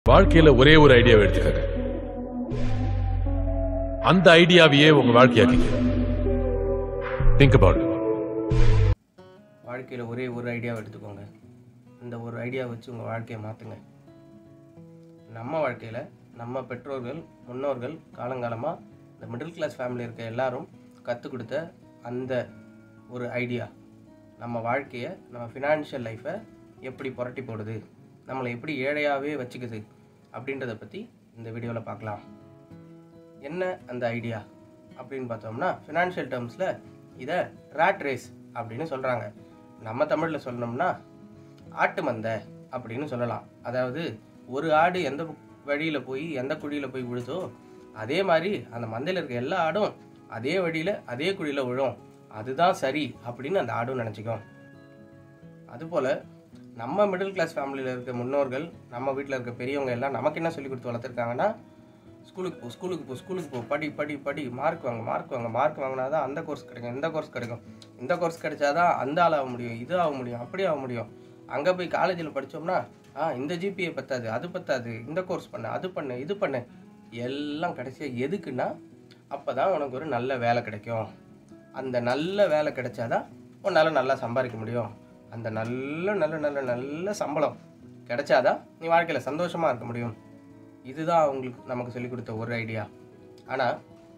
வாழ்க்கையில ஒரே ஒரு ஐடியாவை எடுத்துக்கங்க அந்த ஐடியாவையே உங்க வாழ்க்கையாக்கிக்க திங்க் அபவுட் வாழ்க்கையில் ஒரே ஒரு ஐடியாவை எடுத்துக்கோங்க இந்த ஒரு ஐடியா வச்சு உங்கள் வாழ்க்கையை மாற்றுங்க நம்ம வாழ்க்கையில் நம்ம பெற்றோர்கள் முன்னோர்கள் காலங்காலமாக இந்த மிடில் கிளாஸ் ஃபேமிலி இருக்க எல்லாரும் கற்றுக் கொடுத்த அந்த ஒரு ஐடியா நம்ம வாழ்க்கையை நம்ம ஃபினான்ஷியல் லைஃப்பை எப்படி புரட்டி போடுது நம்மளை எப்படி ஏழையாகவே வச்சுக்குது அப்படின்றத பற்றி இந்த வீடியோவில் பார்க்கலாம் என்ன அந்த ஐடியா அப்படின்னு பார்த்தோம்னா ஃபினான்ஷியல் டேர்ம்ஸில் இதை ரேட் ரேஸ் அப்படின்னு சொல்கிறாங்க நம்ம தமிழில் சொல்லணும்னா ஆட்டு மந்தை அப்படின்னு சொல்லலாம் அதாவது ஒரு ஆடு எந்த வழியில் போய் எந்த குழியில் போய் விழுதோ அதே மாதிரி அந்த மந்தையில் இருக்க எல்லா ஆடும் அதே வழியில் அதே குழியில் விழும் அதுதான் சரி அப்படின்னு அந்த ஆடும் நினச்சிக்கும் அதுபோல் நம்ம மிடில் கிளாஸ் ஃபேமிலியில் இருக்க முன்னோர்கள் நம்ம வீட்டில் இருக்க பெரியவங்க எல்லாம் நமக்கு என்ன சொல்லி கொடுத்து வளர்த்துருக்காங்கன்னா ஸ்கூலுக்கு போ ஸ்கூலுக்கு போ ஸ்கூலுக்கு போ படி படி படி மார்க் வாங்க மார்க் வாங்க மார்க் வாங்கினா தான் அந்த கோர்ஸ் கிடைக்கும் இந்த கோர்ஸ் கிடைக்கும் இந்த கோர்ஸ் கிடைச்சாதான் அந்த ஆள் ஆக முடியும் இது ஆக முடியும் அப்படி ஆக முடியும் அங்கே போய் காலேஜில் படித்தோம்னா ஆ இந்த ஜிபிஏ பத்தாது அது பத்தாது இந்த கோர்ஸ் பண்ணு அது பண்ணு இது பண்ணு எல்லாம் கடைசியாக எதுக்குன்னா அப்போ தான் உனக்கு ஒரு நல்ல வேலை கிடைக்கும் அந்த நல்ல வேலை கிடைச்சாதான் உன்னால் நல்லா சம்பாதிக்க முடியும் அந்த நல்ல நல்ல நல்ல நல்ல சம்பளம் கிடைச்சாதான் நீ வாழ்க்கையில் சந்தோஷமாக இருக்க முடியும் இதுதான் அவங்களுக்கு நமக்கு சொல்லிக் கொடுத்த ஒரு ஐடியா ஆனால்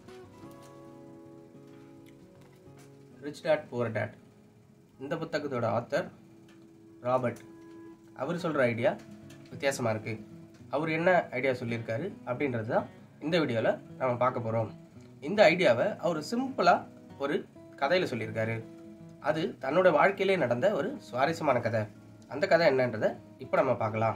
ரிச் டேட் புவர் டேட் இந்த புத்தகத்தோட ஆத்தர் ராபர்ட் அவர் சொல்கிற ஐடியா வித்தியாசமாக இருக்குது அவர் என்ன ஐடியா சொல்லியிருக்காரு அப்படின்றது தான் இந்த வீடியோவில் நம்ம பார்க்க போகிறோம் இந்த ஐடியாவை அவர் சிம்பிளாக ஒரு கதையில் சொல்லியிருக்காரு அது தன்னோட வாழ்க்கையிலே நடந்த ஒரு சுவாரஸ்யமான கதை அந்த கதை என்னன்றதை இப்போ நம்ம பார்க்கலாம்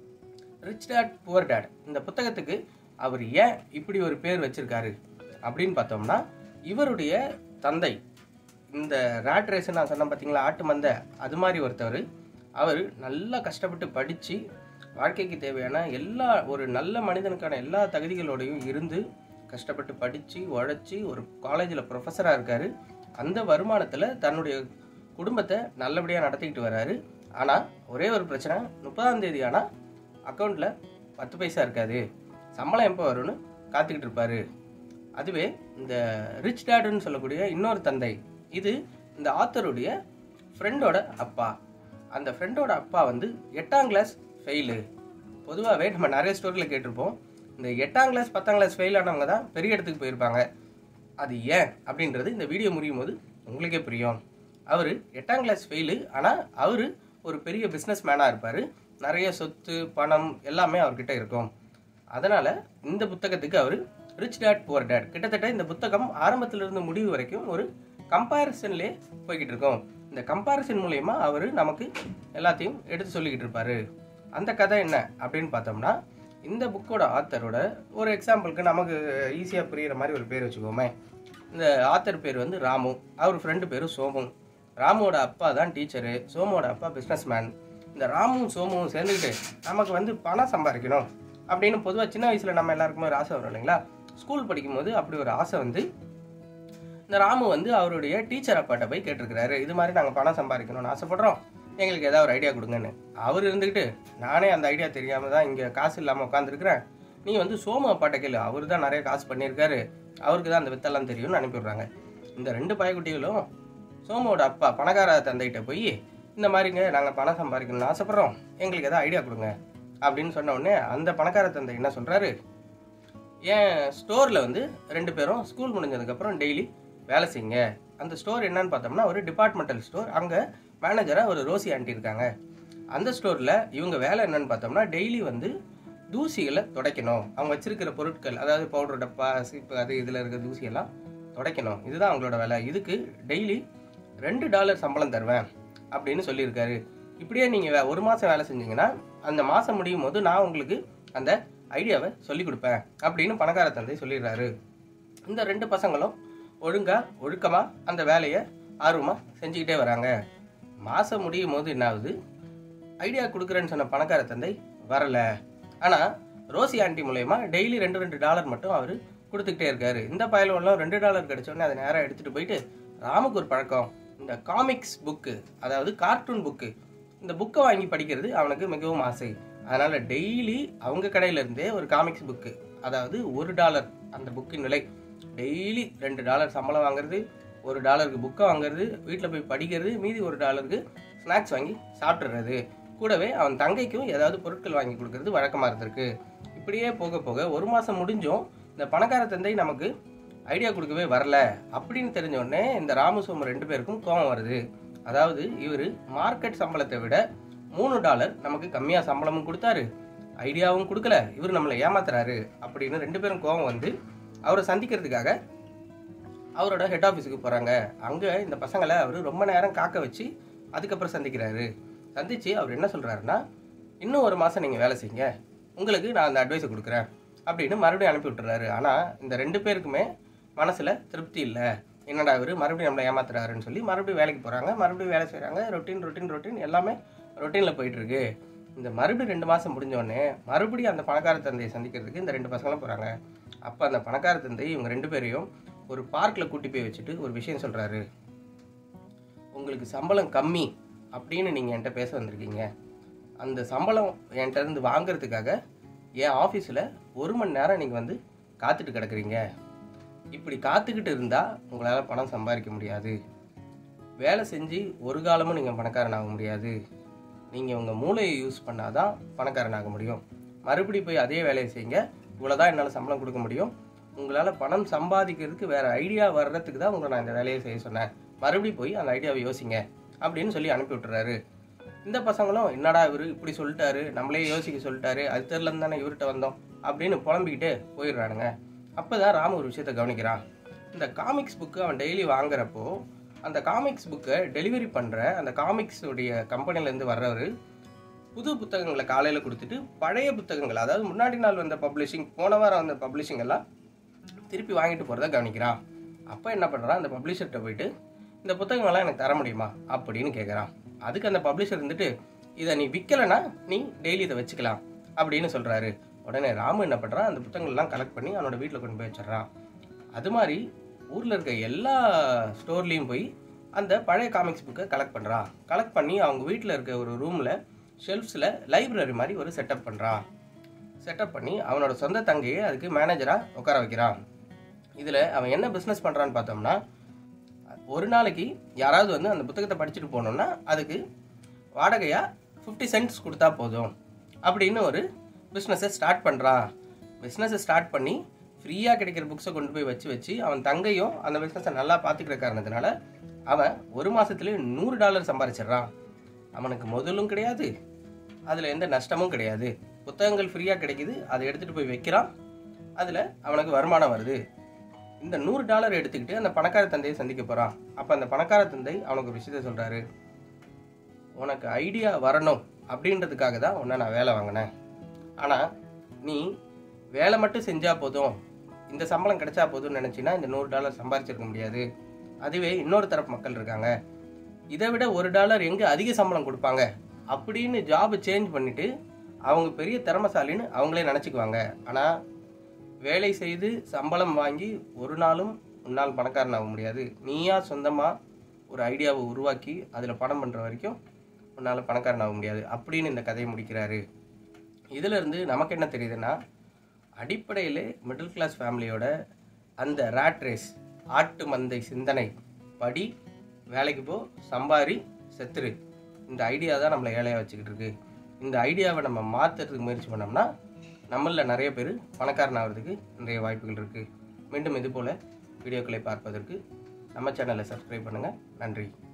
ரிச் டேட் புவர் டேட் இந்த புத்தகத்துக்கு அவர் ஏன் இப்படி ஒரு பேர் வச்சிருக்காரு அப்படின்னு பார்த்தோம்னா இவருடைய தந்தை இந்த ரேட் ரேஸ் நான் சொன்னேன் பார்த்தீங்களா ஆட்டு மந்தை அது மாதிரி ஒருத்தவர் அவர் நல்லா கஷ்டப்பட்டு படித்து வாழ்க்கைக்கு தேவையான எல்லா ஒரு நல்ல மனிதனுக்கான எல்லா தகுதிகளோடையும் இருந்து கஷ்டப்பட்டு படித்து உழைச்சி ஒரு காலேஜில் ப்ரொஃபஸராக இருக்கார் அந்த வருமானத்தில் தன்னுடைய குடும்பத்தை நல்லபடியாக நடத்திக்கிட்டு வர்றாரு ஆனால் ஒரே ஒரு பிரச்சனை முப்பதாம் தேதி ஆனால் அக்கௌண்ட்டில் பத்து பைசா இருக்காது சம்பளம் எப்போ வரும்னு காத்துக்கிட்டு இருப்பாரு அதுவே இந்த ரிச் டேடுன்னு சொல்லக்கூடிய இன்னொரு தந்தை இது இந்த ஆத்தருடைய ஃப்ரெண்டோட அப்பா அந்த ஃப்ரெண்டோட அப்பா வந்து எட்டாம் கிளாஸ் ஃபெயிலு பொதுவாகவே நம்ம நிறைய ஸ்டோரியில் கேட்டிருப்போம் இந்த எட்டாம் கிளாஸ் பத்தாம் கிளாஸ் ஃபெயில் ஆனவங்க தான் பெரிய இடத்துக்கு போயிருப்பாங்க அது ஏன் அப்படின்றது இந்த வீடியோ முடியும் போது உங்களுக்கே புரியும் அவர் எட்டாம் கிளாஸ் ஃபெயிலு ஆனால் அவர் ஒரு பெரிய பிஸ்னஸ் மேனாக இருப்பார் நிறைய சொத்து பணம் எல்லாமே அவர்கிட்ட இருக்கும் அதனால் இந்த புத்தகத்துக்கு அவர் ரிச் டேட் புவர் டேட் கிட்டத்தட்ட இந்த புத்தகம் ஆரம்பத்திலிருந்து முடிவு வரைக்கும் ஒரு கம்பேரிசன்லேயே போய்கிட்டு இருக்கோம் இந்த கம்பேரிசன் மூலயமா அவர் நமக்கு எல்லாத்தையும் எடுத்து சொல்லிக்கிட்டு இருப்பாரு அந்த கதை என்ன அப்படின்னு பார்த்தோம்னா இந்த புக்கோட ஆத்தரோட ஒரு எக்ஸாம்பிளுக்கு நமக்கு ஈஸியாக புரிகிற மாதிரி ஒரு பேர் வச்சுக்கோமே இந்த ஆத்தர் பேர் வந்து ராமு அவர் ஃப்ரெண்டு பேர் சோமு ராமுவோட அப்பா தான் டீச்சரு சோமுவோட அப்பா பிஸ்னஸ் மேன் இந்த ராமுவும் சோமுவும் சேர்ந்துக்கிட்டு நமக்கு வந்து பணம் சம்பாதிக்கணும் அப்படின்னு பொதுவாக சின்ன வயசில் நம்ம எல்லாருக்குமே ஒரு ஆசை வரும் இல்லைங்களா ஸ்கூல் படிக்கும்போது அப்படி ஒரு ஆசை வந்து இந்த ராமு வந்து அவருடைய டீச்சர் அப்பாட்ட போய் கேட்டிருக்கிறாரு இது மாதிரி நாங்கள் பணம் சம்பாதிக்கணும்னு ஆசைப்படுறோம் எங்களுக்கு ஏதாவது ஒரு ஐடியா கொடுங்கன்னு அவர் இருந்துக்கிட்டு நானே அந்த ஐடியா தெரியாமல் தான் இங்கே காசு இல்லாமல் உட்காந்துருக்குறேன் நீ வந்து சோமு அப்பாட்ட கேளு அவர் தான் நிறைய காசு பண்ணியிருக்காரு அவருக்கு தான் அந்த வித்தெல்லாம் தெரியும்னு அனுப்பிவிடுறாங்க இந்த ரெண்டு பயக்குட்டிகளும் சோமுவோட அப்பா பணக்கார தந்தைகிட்ட போய் இந்த மாதிரிங்க நாங்கள் பணம் சம்பாதிக்கணும்னு ஆசைப்படுறோம் எங்களுக்கு ஏதாவது ஐடியா கொடுங்க அப்படின்னு சொன்ன உடனே அந்த பணக்கார தந்தை என்ன சொல்கிறாரு என் ஸ்டோரில் வந்து ரெண்டு பேரும் ஸ்கூல் முடிஞ்சதுக்கப்புறம் டெய்லி வேலை செய்யுங்க அந்த ஸ்டோர் என்னன்னு பார்த்தோம்னா ஒரு டிபார்ட்மெண்டல் ஸ்டோர் அங்கே மேனேஜராக ஒரு ரோசி ஆண்டி இருக்காங்க அந்த ஸ்டோரில் இவங்க வேலை என்னன்னு பார்த்தோம்னா டெய்லி வந்து தூசிகளை துடைக்கணும் அவங்க வச்சிருக்கிற பொருட்கள் அதாவது பவுடர் டப்பா சீப்பு அது இதில் இருக்கிற தூசியெல்லாம் துடைக்கணும் இதுதான் அவங்களோட வேலை இதுக்கு டெய்லி ரெண்டு டாலர் சம்பளம் தருவேன் அப்படின்னு சொல்லியிருக்காரு இப்படியே நீங்கள் ஒரு மாதம் வேலை செஞ்சீங்கன்னா அந்த மாதம் முடியும் போது நான் உங்களுக்கு அந்த ஐடியாவை சொல்லி கொடுப்பேன் அப்படின்னு பணக்கார தந்தை சொல்லிடுறாரு இந்த ரெண்டு பசங்களும் ஒழுங்கா ஒழுக்கமா அந்த வேலையை ஆர்வமா செஞ்சுக்கிட்டே வராங்க மாசம் முடியும் போது என்ன ஆகுது ஐடியா கொடுக்குறேன்னு சொன்ன பணக்கார தந்தை வரல ஆனா ரோசி ஆண்டி மூலயமா டெய்லி ரெண்டு ரெண்டு டாலர் மட்டும் அவர் கொடுத்துக்கிட்டே இருக்காரு இந்த பயலெல்லாம் ரெண்டு டாலர் கிடைச்ச உடனே அதை நேராக எடுத்துட்டு போயிட்டு ராமுக்கு ஒரு பழக்கம் இந்த காமிக்ஸ் புக்கு அதாவது கார்ட்டூன் புக்கு இந்த புக்கை வாங்கி படிக்கிறது அவனுக்கு மிகவும் ஆசை அதனால் டெய்லி அவங்க கடையில இருந்தே ஒரு காமிக்ஸ் புக்கு அதாவது ஒரு டாலர் அந்த புக்கின் விலை டெய்லி ரெண்டு டாலர் சம்பளம் வாங்குறது ஒரு டாலருக்கு புக்கை வாங்குறது வீட்டில் போய் படிக்கிறது மீதி ஒரு டாலருக்கு ஸ்நாக்ஸ் வாங்கி சாப்பிட்றது கூடவே அவன் தங்கைக்கும் ஏதாவது பொருட்கள் வாங்கி கொடுக்கறது வழக்கமாக இருந்திருக்கு இப்படியே போக போக ஒரு மாதம் முடிஞ்சும் இந்த பணக்கார தந்தை நமக்கு ஐடியா கொடுக்கவே வரல அப்படின்னு தெரிஞ்ச உடனே இந்த ராமசுவம் ரெண்டு பேருக்கும் கோபம் வருது அதாவது இவர் மார்க்கெட் சம்பளத்தை விட மூணு டாலர் நமக்கு கம்மியாக சம்பளமும் கொடுத்தாரு ஐடியாவும் கொடுக்கல இவர் நம்மளை ஏமாத்துறாரு அப்படின்னு ரெண்டு பேரும் கோபம் வந்து அவரை சந்திக்கிறதுக்காக அவரோட ஹெட் ஆஃபீஸுக்கு போகிறாங்க அங்கே இந்த பசங்களை அவர் ரொம்ப நேரம் காக்க வச்சு அதுக்கப்புறம் சந்திக்கிறாரு சந்திச்சு அவர் என்ன சொல்கிறாருன்னா இன்னும் ஒரு மாதம் நீங்கள் வேலை செய்யுங்க உங்களுக்கு நான் அந்த அட்வைஸை கொடுக்குறேன் அப்படின்னு மறுபடியும் அனுப்பி விட்டுறாரு ஆனால் இந்த ரெண்டு பேருக்குமே மனசில் திருப்தி இல்லை என்னடா இவர் மறுபடியும் நம்மளை ஏமாத்துறாருன்னு சொல்லி மறுபடியும் வேலைக்கு போகிறாங்க மறுபடியும் வேலை செய்கிறாங்க ரொட்டீன் ரொட்டீன் ரொட்டீன் எல்லாமே ரொட்டீனில் போயிட்டுருக்கு இந்த மறுபடியும் ரெண்டு மாதம் முடிஞ்சோடனே மறுபடியும் அந்த பணக்கார தந்தையை சந்திக்கிறதுக்கு இந்த ரெண்டு பசங்களும் போகிறாங்க அப்போ அந்த பணக்கார தந்தை இவங்க ரெண்டு பேரையும் ஒரு பார்க்கில் கூட்டி போய் வச்சுட்டு ஒரு விஷயம் சொல்கிறாரு உங்களுக்கு சம்பளம் கம்மி அப்படின்னு நீங்கள் என்கிட்ட பேச வந்திருக்கீங்க அந்த சம்பளம் என்கிட்ட இருந்து வாங்குறதுக்காக என் ஆஃபீஸில் ஒரு மணி நேரம் நீங்கள் வந்து காத்துட்டு கிடக்குறீங்க இப்படி காத்துக்கிட்டு இருந்தால் உங்களால் பணம் சம்பாதிக்க முடியாது வேலை செஞ்சு ஒரு காலமும் நீங்கள் பணக்காரன் ஆக முடியாது நீங்கள் உங்கள் மூளையை யூஸ் பண்ணாதான் பணக்காரன் ஆக முடியும் மறுபடி போய் அதே வேலையை செய்யுங்க இவ்வளோதான் என்னால் சம்பளம் கொடுக்க முடியும் உங்களால் பணம் சம்பாதிக்கிறதுக்கு வேறு ஐடியா வர்றதுக்கு தான் உங்களை நான் இந்த வேலையை செய்ய சொன்னேன் மறுபடி போய் அந்த ஐடியாவை யோசிங்க அப்படின்னு சொல்லி அனுப்பி விட்டுறாரு இந்த பசங்களும் என்னடா இவர் இப்படி சொல்லிட்டாரு நம்மளே யோசிக்க சொல்லிட்டாரு அது தெரிலன்னு தானே இவர்கிட்ட வந்தோம் அப்படின்னு புலம்பிக்கிட்டு போயிடுறானுங்க அப்போ தான் ராம ஒரு விஷயத்த கவனிக்கிறான் இந்த காமிக்ஸ் புக்கு அவன் டெய்லி வாங்குறப்போ அந்த காமிக்ஸ் புக்கை டெலிவரி பண்ணுற அந்த காமிக்ஸ் உடைய கம்பெனிலேருந்து வர்றவர் புது புத்தகங்களை காலையில் கொடுத்துட்டு பழைய புத்தகங்கள் அதாவது முன்னாடி நாள் வந்த பப்ளிஷிங் போன வாரம் வந்த பப்ளிஷிங் எல்லாம் திருப்பி வாங்கிட்டு போகிறத கவனிக்கிறான் அப்போ என்ன பண்ணுறான் அந்த பப்ளிஷர்கிட்ட போயிட்டு இந்த புத்தகங்கள்லாம் எனக்கு தர முடியுமா அப்படின்னு கேட்குறான் அதுக்கு அந்த பப்ளிஷர் இருந்துட்டு இதை நீ விற்கலைன்னா நீ டெய்லி இதை வச்சுக்கலாம் அப்படின்னு சொல்கிறாரு உடனே ராமு என்ன பண்ணுறான் அந்த புத்தகங்கள்லாம் கலெக்ட் பண்ணி அவனோட வீட்டில் கொண்டு போய் வச்சிடுறான் அது மாதிரி ஊரில் இருக்க எல்லா ஸ்டோர்லேயும் போய் அந்த பழைய காமிக்ஸ் புக்கை கலெக்ட் பண்ணுறான் கலெக்ட் பண்ணி அவங்க வீட்டில் இருக்க ஒரு ரூமில் ஷெல்ஃப்ஸில் லைப்ரரி மாதிரி ஒரு செட்டப் பண்ணுறான் செட்டப் பண்ணி அவனோட சொந்த தங்கையை அதுக்கு மேனேஜராக உட்கார வைக்கிறான் இதில் அவன் என்ன பிஸ்னஸ் பண்ணுறான்னு பார்த்தோம்னா ஒரு நாளைக்கு யாராவது வந்து அந்த புத்தகத்தை படிச்சுட்டு போனோம்னா அதுக்கு வாடகையாக ஃபிஃப்டி சென்ட்ஸ் கொடுத்தா போதும் அப்படின்னு ஒரு பிஸ்னஸை ஸ்டார்ட் பண்ணுறான் பிஸ்னஸை ஸ்டார்ட் பண்ணி ஃப்ரீயாக கிடைக்கிற புக்ஸை கொண்டு போய் வச்சு வச்சு அவன் தங்கையும் அந்த பிஸ்னஸை நல்லா பார்த்துக்கிற காரணத்தினால அவன் ஒரு மாதத்துலேயே நூறு டாலர் சம்பாரிச்சிடுறான் அவனுக்கு முதலும் கிடையாது அதில் எந்த நஷ்டமும் கிடையாது புத்தகங்கள் ஃப்ரீயாக கிடைக்குது அதை எடுத்துகிட்டு போய் வைக்கிறான் அதில் அவனுக்கு வருமானம் வருது இந்த நூறு டாலர் எடுத்துக்கிட்டு அந்த பணக்கார தந்தையை சந்திக்க போகிறான் அப்போ அந்த பணக்கார தந்தை அவனுக்கு ஒரு விஷயத்த சொல்கிறாரு உனக்கு ஐடியா வரணும் அப்படின்றதுக்காக தான் உன்னை நான் வேலை வாங்கினேன் ஆனால் நீ வேலை மட்டும் செஞ்சால் போதும் இந்த சம்பளம் கிடைச்சா போதும்னு நினச்சின்னா இந்த நூறு டாலர் சம்பாரிச்சிருக்க முடியாது அதுவே இன்னொரு தரப்பு மக்கள் இருக்காங்க இதை விட ஒரு டாலர் எங்கே அதிக சம்பளம் கொடுப்பாங்க அப்படின்னு ஜாப் சேஞ்ச் பண்ணிட்டு அவங்க பெரிய திறமசாலின்னு அவங்களே நினச்சிக்குவாங்க ஆனால் வேலை செய்து சம்பளம் வாங்கி ஒரு நாளும் உன்னால் பணக்காரன் ஆக முடியாது நீயா சொந்தமாக ஒரு ஐடியாவை உருவாக்கி அதில் பணம் பண்ணுற வரைக்கும் உன்னால் பணக்காரன் ஆக முடியாது அப்படின்னு இந்த கதையை முடிக்கிறாரு இதிலிருந்து நமக்கு என்ன தெரியுதுன்னா அடிப்படையிலே மிடில் கிளாஸ் ஃபேமிலியோட அந்த ரேட் ரேஸ் ஆட்டு மந்தை சிந்தனை படி வேலைக்கு போ சம்பாரி செத்துரு இந்த ஐடியா தான் நம்மளை ஏழையாக வச்சுக்கிட்டு இருக்கு இந்த ஐடியாவை நம்ம மாற்றுறதுக்கு முயற்சி பண்ணோம்னா நம்மளில் நிறைய பேர் பணக்காரன் ஆகிறதுக்கு நிறைய வாய்ப்புகள் இருக்குது மீண்டும் இது போல் வீடியோக்களை பார்ப்பதற்கு நம்ம சேனலை சப்ஸ்கிரைப் பண்ணுங்கள் நன்றி